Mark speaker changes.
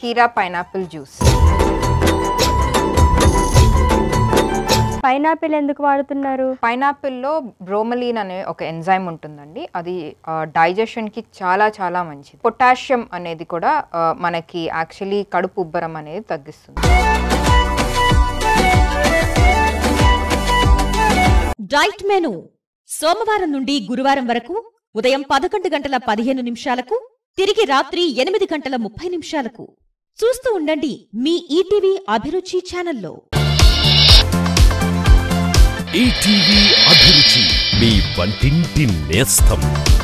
Speaker 1: కీరా pineapple juice
Speaker 2: pineapple ఎందుకు వాడుతున్నారు
Speaker 1: పైనాపిల్లో బ్రోమలీన్ అనే ఒక ఎంజైమ్ ఉంటుందండి అది డైజెషన్ కి చాలా చాలా మంచిది పొటాషియం అనేది కూడా ఆ, మనకి యాక్చువల్లీ కడుపు ఉబ్బరం అనేది తగ్గిస్తుంది
Speaker 3: డైట్ మెను సోమవారం నుండి గురువారం వరకు ఉదయం పదకొండు గంటల పదిహేను నిమిషాలకు తిరిగి రాత్రి ఎనిమిది గంటల ముప్పై నిమిషాలకు చూస్తూ ఉండండి మీ ఈటీవీ అభిరుచి ఛానల్లో
Speaker 4: ఈటీవీ అభిరుచి మీ వంటింటి నేస్తం